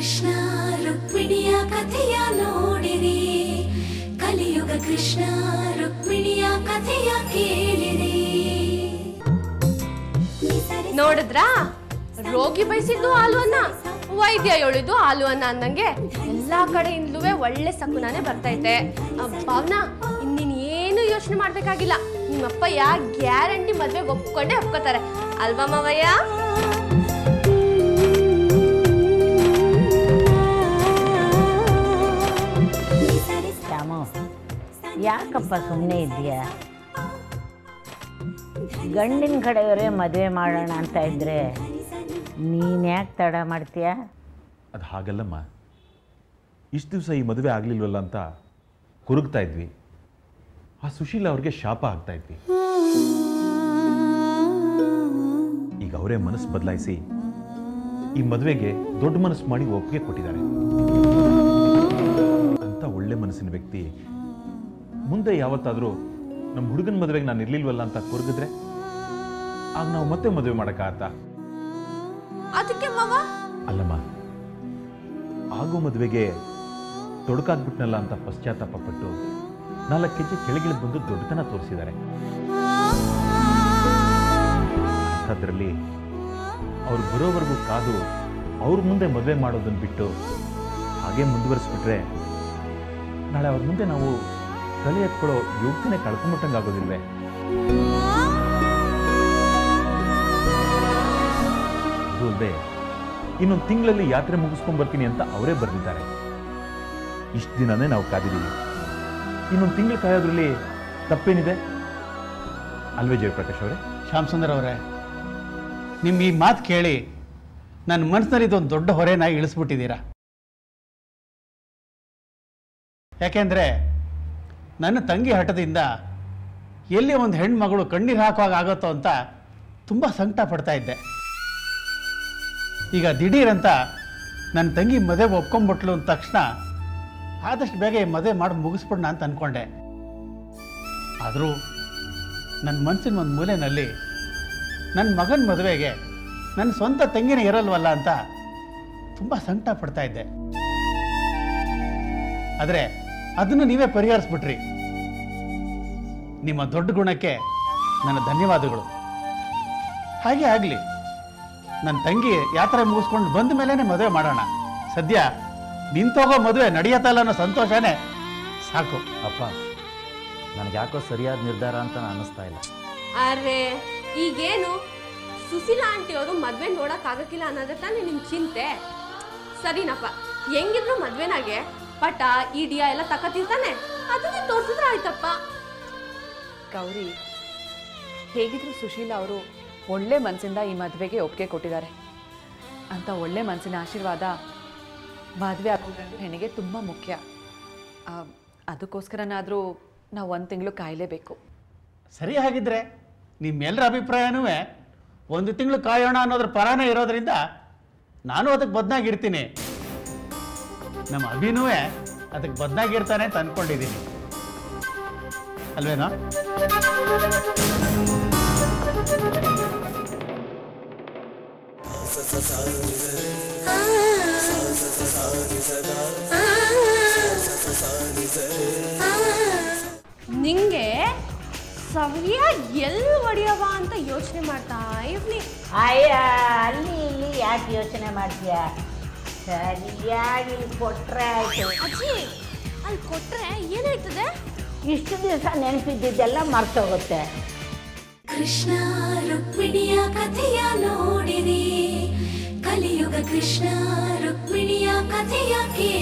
ಕೃಷ್ಣ ರುಕ್ಮಿಣಿಯ ಕಥೆಯ ನೋಡಿರಿ ಕಲಿಯುಗ ಕೃಷ್ಣ ರುಕ್ಮಿಣಿಯ ಕಥೆಯ ಕೇಳಿರಿ ನೋಡಿದ್ರಾ ರೋಗಿ ಬಯಸಿದ್ದು ಹಾಲು ಅನ್ನ ವೈದ್ಯ ಹೇಳಿದ್ದು ಹಾಲು ಅನ್ನ ಅಂದಂಗೆ ಎಲ್ಲಾ ಕಡೆಯಿಂದಲೂ ಒಳ್ಳೆ ಸಕುನಾನೇ ಬರ್ತೈತೆ ಆ, ಭಾವನಾ ಇನ್ನೀನ್ ಏನು ಯೋಚನೆ ಮಾಡ್ಬೇಕಾಗಿಲ್ಲ ನಿಮ್ಮಪ್ಪ ಯಾ ಗ್ಯಾರಂಟಿ ಮದ್ವೆಗೆ ಒಪ್ಕೊಂಡೇ ಒಪ್ಕೋತಾರೆ ಅಲ್ವಾ ಮಾವಯ್ಯ ಶ್ಯಾಮು ಯಾಕಪ್ಪ ಸುಮ್ಮನೆ ಇದೆಯಾ ಗಂಡಿನ ಕಡೆಯವರೇ ಮದುವೆ ಮಾಡೋಣ ಅಂತ ಇದ್ರೆ ನೀನು ಯಾಕೆ ತಡ ಮಾಡ್ತೀಯಾ ಅದು ಹಾಗಲ್ಲಮ್ಮ ಇಷ್ಟು ದಿವಸ ಈ ಮದುವೆ ಆಗಲಿಲ್ವಲ್ಲ ಅಂತ ಕೊರಗ್ತಾ ಇದ್ವಿ ಆ ಸುಶೀಲ ಅವ್ರಿಗೆ ಶಾಪ ಆಗ್ತಾ ಇದ್ವಿ ಈಗ ಅವರೇ ಮನಸ್ಸು ಬದಲಾಯಿಸಿ ಈ ಮದುವೆಗೆ ದೊಡ್ಡ ಮನಸ್ಸು ಮಾಡಿ ಒಪ್ಪಿಗೆ ಕೊಟ್ಟಿದ್ದಾರೆ ಅಂತ ಒಳ್ಳೆ ಮನಸ್ಸಿನ ವ್ಯಕ್ತಿ ಮುಂದೆ ಯಾವತ್ತಾದರೂ ನಮ್ಮ ಹುಡುಗನ ಮದುವೆಗೆ ನಾನು ಇರ್ಲಿಲ್ವಲ್ಲ ಅಂತ ಕೊರಗಿದ್ರೆ ಆಗ ನಾವು ಮತ್ತೆ ಮದುವೆ ಮಾಡೋಕ್ಕಾಗತ್ತಾ ಅದಕ್ಕೆ ಮಾವ ಅಲ್ಲಮ್ಮ ಆಗೋ ಮದುವೆಗೆ ತೊಡಕಾಗ್ಬಿಟ್ನಲ್ಲ ಅಂತ ಪಶ್ಚಾತ್ತಾಪ ಪಟ್ಟು ನಾಲ್ಕು ಕೆಜಿ ಕೆಳಗಿಳಿ ಬಂದು ದೊಡ್ಡತನ ತೋರಿಸಿದ್ದಾರೆ ಅಂಥದ್ರಲ್ಲಿ ಅವ್ರು ಬರೋವರೆಗೂ ಕಾದು ಅವ್ರ ಮುಂದೆ ಮದುವೆ ಮಾಡೋದನ್ನ ಬಿಟ್ಟು ಹಾಗೆ ಮುಂದುವರಿಸ್ಬಿಟ್ರೆ ನಾಳೆ ಅವ್ರ ಮುಂದೆ ನಾವು ತಲೆ ಎತ್ಕೊಳ್ಳೋ ಯೋಗ್ಯತೆ ಕಳ್ಕೊಂಬಿಟ್ಟಂಗೆ ಆಗೋದಿಲ್ವೇ ಅದು ಅಲ್ಲದೆ ಇನ್ನೊಂದು ತಿಂಗಳಲ್ಲಿ ಯಾತ್ರೆ ಮುಗಿಸ್ಕೊಂಡ್ ಬರ್ತೀನಿ ಅಂತ ಅವರೇ ಬರೆದಿದ್ದಾರೆ ಇಷ್ಟು ದಿನನೇ ನಾವು ಕಾದಿದ್ದೀವಿ ಇನ್ನೊಂದು ತಿಂಗಳು ಕಾಯೋದ್ರಲ್ಲಿ ತಪ್ಪೇನಿದೆ ಅಲ್ವೇ ಜಯಪ್ರಕಾಶ್ ಅವರೇ ಶ್ಯಾಮ್ ಸುಂದರ್ ಅವರೇ ನಿಮ್ಮ ಈ ಮಾತು ಕೇಳಿ ನನ್ನ ಮನಸ್ಸಿನಲ್ಲಿ ಇದೊಂದು ದೊಡ್ಡ ಹೊರೆನ ಇಳಿಸ್ಬಿಟ್ಟಿದ್ದೀರಾ ಯಾಕೆಂದರೆ ನನ್ನ ತಂಗಿ ಹಠದಿಂದ ಎಲ್ಲಿ ಒಂದು ಹೆಣ್ಮಗಳು ಕಣ್ಣೀರು ಹಾಕುವಾಗ ಆಗುತ್ತೋ ಅಂತ ತುಂಬ ಸಂಕಟ ಪಡ್ತಾ ಇದ್ದೆ ಈಗ ದಿಢೀರಂತ ನನ್ನ ತಂಗಿ ಮದುವೆ ಒಪ್ಕೊಂಡ್ಬಿಟ್ಲು ಅಂದ ತಕ್ಷಣ ಆದಷ್ಟು ಬೇಗ ಈ ಮದುವೆ ಮಾಡಿ ಮುಗಿಸ್ಬಿಡೋಣ ಅಂತ ಅಂದ್ಕೊಂಡೆ ಆದರೂ ನನ್ನ ಮನಸ್ಸಿನ ಒಂದು ಮೂಲೆಯಲ್ಲಿ ನನ್ನ ಮಗನ ಮದುವೆಗೆ ನನ್ನ ಸ್ವಂತ ತಂಗಿನೇ ಇರಲ್ವಲ್ಲ ಅಂತ ತುಂಬ ಸಂಕಟ ಪಡ್ತಾ ಇದ್ದೆ ಆದರೆ ಅದನ್ನು ನೀವೇ ಪರಿಹರಿಸ್ಬಿಟ್ರಿ ನಿಮ್ಮ ದೊಡ್ಡ ಗುಣಕ್ಕೆ ನನ್ನ ಧನ್ಯವಾದಗಳು ಹಾಗೆ ಆಗಲಿ ನನ್ನ ತಂಗಿ ಯಾತ್ರೆ ಮುಗಿಸ್ಕೊಂಡು ಬಂದ ಮೇಲೇ ಮದುವೆ ಮಾಡೋಣ ಸದ್ಯ ನಿಂತೋಗೋ ಮದುವೆ ನಡೆಯತ್ತಲ್ಲ ಅನ್ನೋ ಸಂತೋಷನೇ ಸಾಕು ಅಪ್ಪ ನನಗೆ ಯಾಕೋ ಸರಿಯಾದ ನಿರ್ಧಾರ ಅಂತ ಅನ್ನಿಸ್ತಾ ಇಲ್ಲ ಅರೆ ಈಗೇನು ಸುಶೀಲಾ ಆಂಟಿ ಅವರು ಮದ್ವೆ ನೋಡಕ್ ಆಗಕ್ಕಿಲ್ಲ ಅನ್ನೋದೇ ತಾನೇ ನಿಮ್ ಚಿಂತೆ ಸರಿನಪ್ಪ ಹೆಂಗಿದ್ರು ಮದ್ವೆನಾಗೆ ಪಟ ಇಡಿಯ ಎಲ್ಲ ತಕತಿರ್ತಾನೆ ಅದನ್ನ ತೋರ್ಸಿದ್ರೆ ಆಯ್ತಪ್ಪ ಗೌರಿ ಹೇಗಿದ್ರು ಸುಶೀಲ ಅವರು ಒಳ್ಳೆ ಮನಸ್ಸಿಂದ ಈ ಮದುವೆಗೆ ಒಪ್ಪಿಗೆ ಕೊಟ್ಟಿದ್ದಾರೆ ಅಂತ ಒಳ್ಳೆ ಮನಸ್ಸಿನ ಆಶೀರ್ವಾದ ಮದುವೆ ಆಗೋ ಗಂಡು ಹೆಣ್ಣಿಗೆ ತುಂಬ ಮುಖ್ಯ ಆ, ಅದಕ್ಕೋಸ್ಕರನಾದರೂ ನಾವು ಒಂದು ತಿಂಗಳು ಕಾಯಲೇಬೇಕು ಸರಿ ಹಾಗಿದ್ರೆ ನಿಮ್ಮೆಲ್ಲರ ಅಭಿಪ್ರಾಯನೂ ಒಂದು ತಿಂಗಳು ಕಾಯೋಣ ಅನ್ನೋದ್ರ ಪರಾನೇ ಇರೋದ್ರಿಂದ ನಾನು ಅದಕ್ಕೆ ಬದನಾಗಿರ್ತೀನಿ ನಮ್ಮ ಅಭಿನೂ ಅದಕ್ಕೆ ಬದನಾಗಿರ್ತಾನೆ ಅಂತ ಅಂದ್ಕೊಂಡಿದ್ದೀನಿ ಅಲ್ವೇನೋ ನಿಂಗೆ ಸರಿಯಾಗಿ ಎಲ್ಲಿ ಹೊಡಿಯವ ಅಂತ ಯೋಚನೆ ಮಾಡ್ತಾ ಇರ್ಲಿ ಅಯ್ಯ ಅಲ್ಲಿ ಇಲ್ಲಿ ಯಾಕೆ ಯೋಚನೆ ಮಾಡ್ತೀಯ ಸರಿಯಾಗಿ ಕೊಟ್ರೆ ಆಯ್ತು ಅಜ್ಜಿ ಅಲ್ಲಿ ಕೊಟ್ರೆ ಏನಾಯ್ತದೆ ಇಷ್ಟು ದಿವಸ ನೆನಪಿದ್ದಿದ್ದೆಲ್ಲ ಮರ್ತೋಗುತ್ತೆ ಕೃಷ್ಣ ರುಕ್ಮಿಣಿಯ ಕಥೆಯ ನೋಡಿರಿ ಕಲಿಯುಗ ಕೃಷ್ಣ ರುಕ್ಮಿಣಿಯ ಕಥೆಯ ಕೇಳಿರಿ